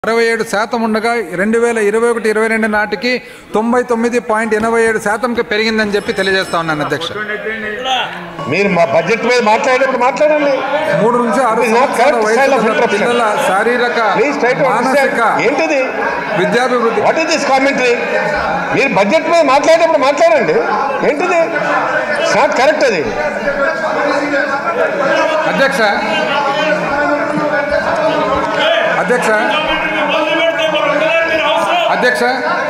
అరవై ఏడు శాతం ఉండగా రెండు వేల ఇరవై ఒకటి ఇరవై రెండు నాటికి తొంభై తొమ్మిది పాయింట్ ఎనభై ఏడు శాతంకి పెరిగిందని చెప్పి తెలియజేస్తా ఉన్నాను అధ్యక్ష మీరు మా బడ్జెట్ మీద మాట్లాడేటప్పుడు మాట్లాడండి మూడు నుంచి ఆరు It is not సంవత్సరాల correct వయసు style of గల interruption. పిల్లల శారీరక ప్లీజ్ ట్రై టు మానసిక ఏంటిది విద్యాభివృద్ధి వాట్ ఈస్ దిస్ కామెంటరీ మీరు బడ్జెట్ మీద మాట్లాడేటప్పుడు మాట్లాడండి ఏంటిది నాట్ కరెక్ట్ అది అధ్యక్ష అధ్యక్ష అధ్యక్ష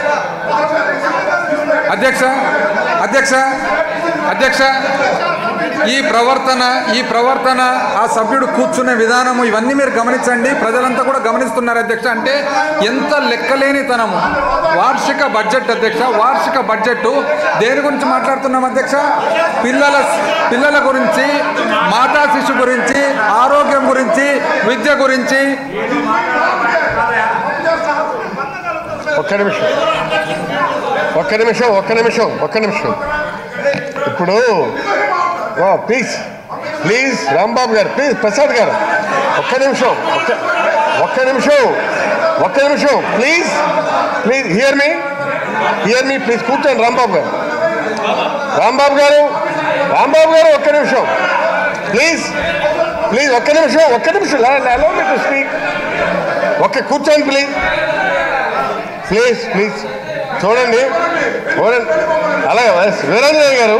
అధ్యక్ష అధ్యక్ష అధ్యక్ష ఈ ప్రవర్తన ఈ ప్రవర్తన ఆ సభ్యుడు కూర్చునే విధానము ఇవన్నీ మీరు గమనించండి ప్రజలంతా కూడా గమనిస్తున్నారు అధ్యక్ష అంటే ఎంత లెక్కలేనితనము వార్షిక బడ్జెట్ అధ్యక్ష వార్షిక బడ్జెట్ దేని గురించి మాట్లాడుతున్నాం అధ్యక్ష పిల్లల పిల్లల గురించి మాతా శిశు గురించి ఆరోగ్యం గురించి విద్య గురించి ఒక్క నిమిషం ఒక్క నిమిషం ఒక్క నిమిషం ఒక్క నిమిషం ఇప్పుడు ప్లీజ్ ప్లీజ్ రాంబాబు గారు ప్లీజ్ ప్రసాద్ గారు ఒక్క నిమిషం ఒక్క ఒక్క నిమిషం ఒక్క నిమిషం please please hear me hear me please కూర్చోండి రాంబాబు గారు రాంబాబు గారు రాంబాబు గారు ఒక్క నిమిషం ప్లీజ్ ప్లీజ్ ఒక్క నిమిషం ఒక్క నిమిషం అలో మీ టు స్పీక్ ఒక్క కూర్చోండి ప్లీజ్ ప్లీజ్ ప్లీజ్ చూడండి చూడండి అలాగే Y S Veerendrayya garu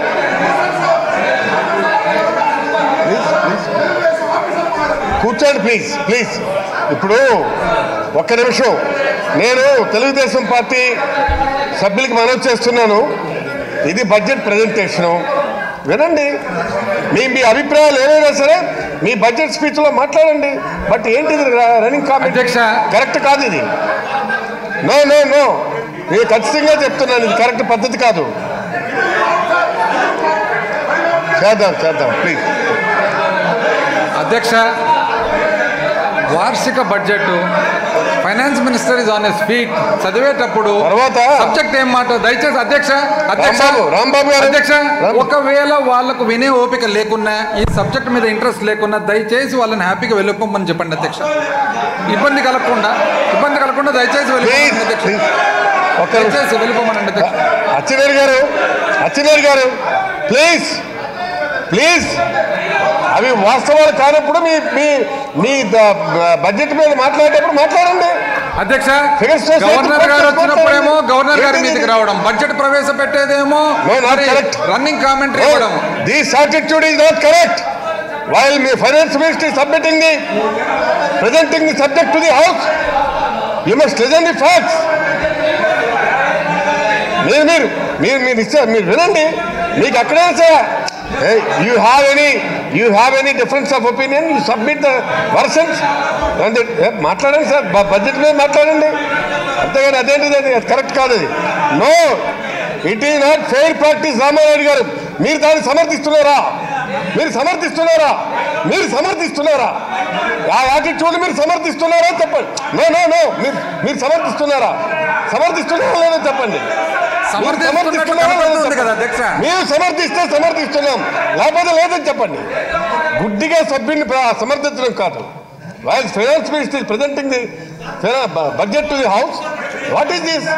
please please కూర్చోండి ప్లీజ్ ప్లీజ్ ఇప్పుడు ఒక్క నిమిషం నేను తెలుగుదేశం పార్టీ సభ్యులకి మనవి చేస్తున్నాను ఇది బడ్జెట్ ప్రజెంటేషను వినండి మీ మీ అభిప్రాయాలు ఏమైనా సరే మీ బడ్జెట్ స్పీచ్లో మాట్లాడండి బట్ ఏంటిది రన్నింగ్ కామెంట్ అధ్యక్ష కరెక్ట్ కాదు ఇది నో నో నో నేను ఖచ్చితంగా చెప్తున్నాను ఇది కరెక్ట్ పద్ధతి కాదు చేద్దాం చేద్దాం ప్లీజ్ అధ్యక్ష వార్షిక budget finance minister is on a speak చదివేటప్పుడు తర్వాత సబ్జెక్ట్ ఏం మాట దయచేసి అధ్యక్ష అధ్యక్ష రాంబాబు, రాంబాబు గారు. అధ్యక్ష రాంబాబు. ఒకవేళ వాళ్ళకు వినే ఓపిక లేకున్నా ఈ సబ్జెక్ట్ మీద ఇంట్రెస్ట్ లేకున్నా దయచేసి వాళ్ళని హ్యాపీగా వెళ్ళిపోమని చెప్పండి అధ్యక్ష ఇబ్బంది కలగకుండా ఇబ్బంది కలగకుండా దయచేసి ప్లీజ్ వెళ్ళిపోమని అధ్యక్ష ప్లీజ్ ఒక్క నిమిషం దయచేసి వెళ్ళిపోమనండి అధ్యక్ష అచ్చినేర్ గారు అచ్చినేర్ గారు ప్లీజ్ ప్లీజ్ అవి వాస్తవాలు కానప్పుడు మీ మీ మీ ద- బడ్జెట్ మీద మాట్లాడేటప్పుడు మాట్లాడండి అధ్యక్ష Figures to governor garu say- వచ్చినప్పుడేమో గవర్నర్ గారి ఏంటిది? మీదకి రావడం బడ్జెట్ ప్రవేశపెట్టేదేమో No, not మరి correct. రన్నింగ్ కామెంటరీ ఇవ్వడం This attitude is not correct. While the finance minister is submitting the, presenting the subject to the house, you must listen the facts. మీరు మీరు మీరు మీరు ఇచ్చా మీరు వినండి మీకు అక్కడే sir you have any you have any difference of opinion you submit the versions మాట్లాడండి సార్ బడ్జెట్ మీద మాట్లాడండి అంతేగాని అదేంటిది అది కరెక్ట్ కాదు అది no it is not fair practice Ramarayudu garu మీరు దాన్ని సమర్థిస్తున్నారా మీరు సమర్థిస్తున్నారా మీరు సమర్థిస్తున్నారా ఆ యాటిట్యూడ్ మీరు సమర్థిస్తున్నారా చెప్పండి నో నో నో మీరు మీరు సమర్థిస్తున్నారా సమర్థిస్తున్నారా లేదో చెప్పండి మీరు సమర్థిస్తున్నట్టు సమర్థిస్తున్నారా లేదో కనపడుతుంది కదా చెప్పండి. అధ్యక్ష మీరు సమర్థిస్తే సమర్థిస్తున్నాం లేకపోతే లేదని చెప్పండి గుడ్డిగా సభ్యుని ప్ర- సమర్థించడం కాదు while finance minister presenting the budget to the house what is this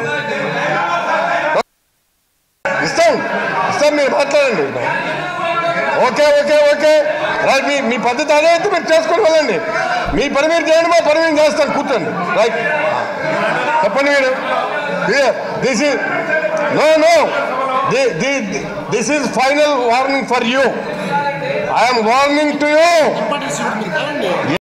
ఇస్తాం ఇస్తాం మీరు మాట్లాడండి ఓకే ఓకే ఓకే రైట్ మీ మీ పద్ధతి అదే అయితే మీరు చేసుకొని వెళ్ళండి మీ పని మీరు చేయండి మా పని మేము చేస్తాం కూర్చోండి రైట్ చెప్పండి మీరు this is no no this is final warning for you I'm warning to you